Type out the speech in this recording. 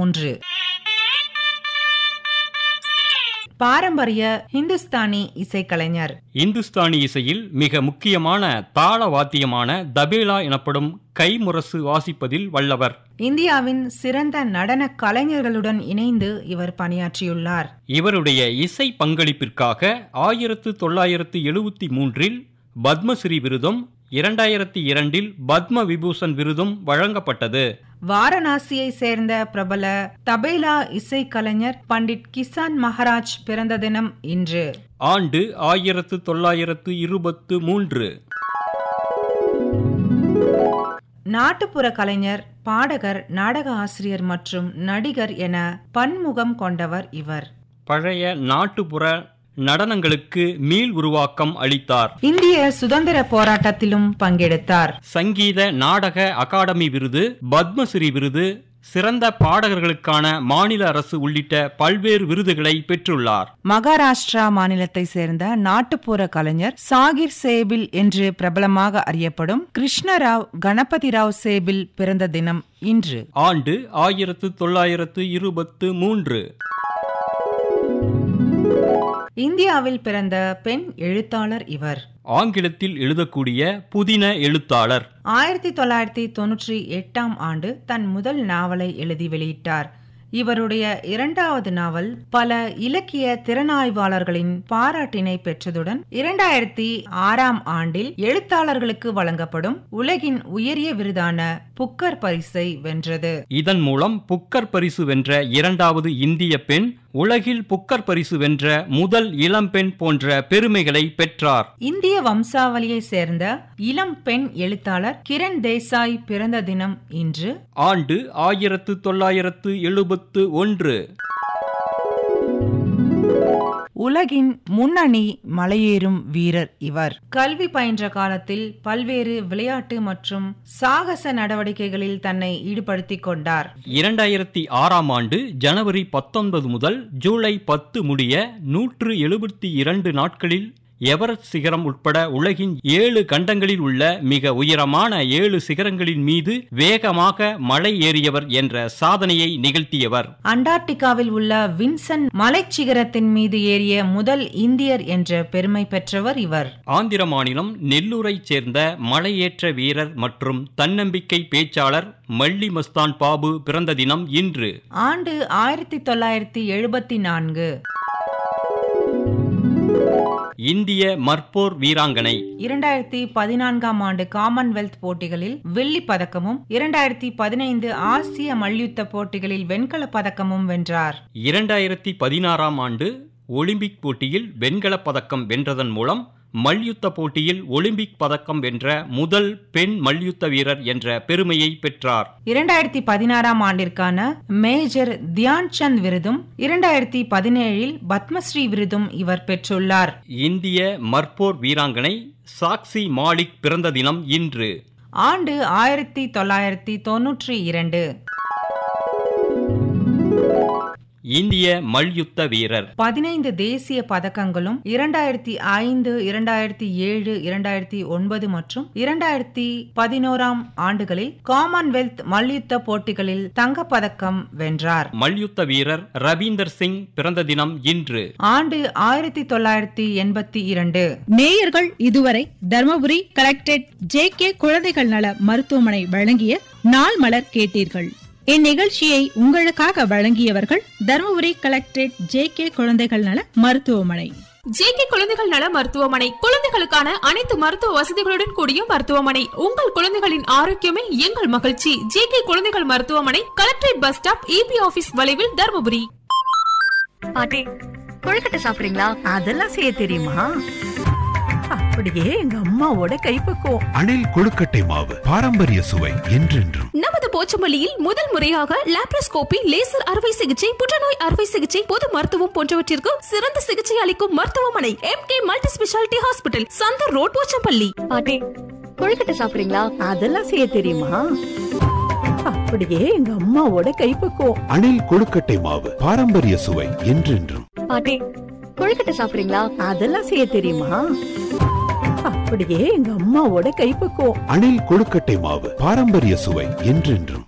மூன்று பாரம்பரிய ஹிந்துஸ்தானி இசைக்கலைஞர் இந்துஸ்தானி இசையில் மிக முக்கியமான தாள வாத்தியமான தபேலா எனப்படும் கைமுரசு வாசிப்பதில் வல்லவர் இந்தியாவின் சிறந்த நடன கலைஞர்களுடன் இணைந்து இவர் பணியாற்றியுள்ளார் இவருடைய இசை பங்களிப்பிற்காக ஆயிரத்து தொள்ளாயிரத்து எழுபத்தி மூன்றில் பத்மஸ்ரீ விருதும் இரண்டாயிரத்தி இரண்டில் பத்ம விபூஷன் விருதும் வழங்கப்பட்டது வாரணாசியை சேர்ந்த பிரபல தபேலா இசைக்கலைஞர் பண்டிட் கிசான் மகாராஜ் பிறந்த தினம் இன்று ஆண்டு ஆயிரத்து தொள்ளாயிரத்து இருபத்து மூன்று நாட்டுப்புற கலைஞர் பாடகர் நாடக ஆசிரியர் மற்றும் நடிகர் என பன்முகம் கொண்டவர் இவர் பழைய நாட்டுப்புற நடனங்களுக்கு மீள் உருவாக்கம் அளித்தார் இந்திய சுதந்திர போராட்டத்திலும் பங்கெடுத்தார் சங்கீத நாடக அகாடமி விருது பத்மஸ்ரீ விருது சிறந்த பாடகர்களுக்கான மாநில அரசு உள்ளிட்ட பல்வேறு விருதுகளை பெற்றுள்ளார் மகாராஷ்டிரா மாநிலத்தை சேர்ந்த நாட்டுப்புற கலைஞர் சாகிர் சேபில் என்று பிரபலமாக அறியப்படும் கிருஷ்ணராவ் கணபதி ராவ் சேபில் பிறந்த தினம் இன்று ஆண்டு ஆயிரத்து தொள்ளாயிரத்து இருபத்து மூன்று இந்தியாவில் பிறந்த பெண் எழுத்தாளர் இவர் ஆங்கிலத்தில் எழுதக்கூடிய புதின எழுத்தாளர் ஆயிரத்தி தொள்ளாயிரத்தி தொன்னூற்றி எட்டாம் ஆண்டு தன் முதல் நாவலை எழுதி வெளியிட்டார் இவருடைய இரண்டாவது நாவல் பல இலக்கிய திறனாய்வாளர்களின் பாராட்டினை பெற்றதுடன் இரண்டாயிரத்தி ஆறாம் ஆண்டில் எழுத்தாளர்களுக்கு வழங்கப்படும் உலகின் உயரிய விருதான புக்கர் பரிசை வென்றது இதன் மூலம் புக்கர் பரிசு வென்ற இரண்டாவது இந்திய பெண் உலகில் புக்கர் பரிசு வென்ற முதல் இளம்பெண் போன்ற பெருமைகளை பெற்றார் இந்திய வம்சாவளியை சேர்ந்த இளம் பெண் எழுத்தாளர் கிரண் தேசாய் பிறந்த தினம் இன்று ஆண்டு ஆயிரத்து தொள்ளாயிரத்து எழுபத்து ஒன்று உலகின் முன்னணி மலையேறும் வீரர் இவர் கல்வி பயின்ற காலத்தில் பல்வேறு விளையாட்டு மற்றும் சாகச நடவடிக்கைகளில் தன்னை ஈடுபடுத்திக் கொண்டார் இரண்டாயிரத்தி ஆறாம் ஆண்டு ஜனவரி பத்தொன்பது முதல் ஜூலை பத்து முடிய நூற்று எழுபத்தி இரண்டு நாட்களில் எவரெஸ்ட் சிகரம் உட்பட உலகின் ஏழு கண்டங்களில் உள்ள மிக உயரமான ஏழு சிகரங்களின் மீது வேகமாக மலை ஏறியவர் என்ற சாதனையை நிகழ்த்தியவர் அண்டார்டிகாவில் உள்ள வின்சன் மலைச்சிகரத்தின் மீது ஏறிய முதல் இந்தியர் என்ற பெருமை பெற்றவர் இவர் ஆந்திர மாநிலம் நெல்லூரைச் சேர்ந்த மலையேற்ற வீரர் மற்றும் தன்னம்பிக்கை பேச்சாளர் மல்லி மஸ்தான் பாபு பிறந்த தினம் இன்று ஆண்டு ஆயிரத்தி தொள்ளாயிரத்தி எழுபத்தி நான்கு இந்திய மற்போர் வீராங்கனை இரண்டாயிரத்தி பதினான்காம் ஆண்டு காமன்வெல்த் போட்டிகளில் வெள்ளி பதக்கமும் இரண்டாயிரத்தி பதினைந்து ஆசிய மல்யுத்த போட்டிகளில் வெண்கலப் பதக்கமும் வென்றார் இரண்டாயிரத்தி பதினாறாம் ஆண்டு ஒலிம்பிக் போட்டியில் வெண்கலப் பதக்கம் வென்றதன் மூலம் மல்யுத்த போட்டியில் ஒலிம்பிக் பதக்கம் வென்ற முதல் பெண் மல்யுத்த வீரர் என்ற பெருமையை பெற்றார் இரண்டாயிரத்தி பதினாறாம் ஆண்டிற்கான மேஜர் தியான் சந்த் விருதும் இரண்டாயிரத்தி பதினேழில் பத்மஸ்ரீ விருதும் இவர் பெற்றுள்ளார் இந்திய மற்போர் வீராங்கனை சாக்சி மாலிக் பிறந்த தினம் இன்று ஆண்டு ஆயிரத்தி தொள்ளாயிரத்தி தொன்னூற்றி இரண்டு இந்திய மல்யுத்த வீரர் பதினைந்து தேசிய பதக்கங்களும் இரண்டாயிரத்தி ஐந்து இரண்டாயிரத்தி ஏழு இரண்டாயிரத்தி ஒன்பது மற்றும் இரண்டாயிரத்தி பதினோராம் ஆண்டுகளில் காமன்வெல்த் மல்யுத்த போட்டிகளில் தங்கப்பதக்கம் வென்றார் மல்யுத்த வீரர் ரவீந்தர் சிங் பிறந்த தினம் இன்று ஆண்டு ஆயிரத்தி தொள்ளாயிரத்தி எண்பத்தி இரண்டு நேயர்கள் இதுவரை தர்மபுரி கலெக்டரேட் ஜே கே குழந்தைகள் நல மருத்துவமனை வழங்கிய நாள் மலர் கேட்டீர்கள் இந்நிகழ்ச்சியை உங்களுக்காக வழங்கியவர்கள் தர்மபுரி கலெக்டரேட் ஜே கே குழந்தைகள் நல மருத்துவமனை ஜேகே குழந்தைகள் நல மருத்துவமனை குழந்தைகளுக்கான அனைத்து மருத்துவ வசதிகளுடன் கூடிய மருத்துவமனை உங்கள் குழந்தைகளின் ஆரோக்கியமே எங்கள் மகிழ்ச்சி ஜேகே குழந்தைகள் மருத்துவமனை collectorate bus stop E B office வளைவில் தருமபுரி பாட்டி கொழுக்கட்டை சாப்பிடுறீங்களா அதெல்லாம் செய்ய தெரியுமா அப்படியே எங்க அம்மாவோட கைப்பக்குவம் அணில் கொழுக்கட்டை மாவு பாரம்பரிய சுவை என்றென்றும் நமது போச்சமல்லியில் முதல் முறையாக லாப்ரோஸ்கோபி லேசர் அறுவை சிகிச்சை புற்றுநோய் அறுவை சிகிச்சை பொது மருத்துவம் போன்றவற்றிற்கு சிறந்த சிகிச்சை அளிக்கும் மருத்துவமனை M K multi speciality hospital Chandar road Pochampalli பாட்டி கொழுக்கட்டை சாப்பிடுறீங்களா அதெல்லாம் செய்ய தெரியுமா அப்படியே எங்க அம்மாவோட கைப்பக்குவம் அணில் கொழுக்கட்டை மாவு பாரம்பரிய சுவை என்றென்றும் பாட்டி கொழுக்கட்டை சாப்பிடுறீங்களா அதெல்லாம் செய்ய தெரியுமா அப்படியே எங்க அம்மாவோட கைப்பக்குவம் அணில் கொழுக்கட்டை மாவு பாரம்பரிய சுவை என்றென்றும்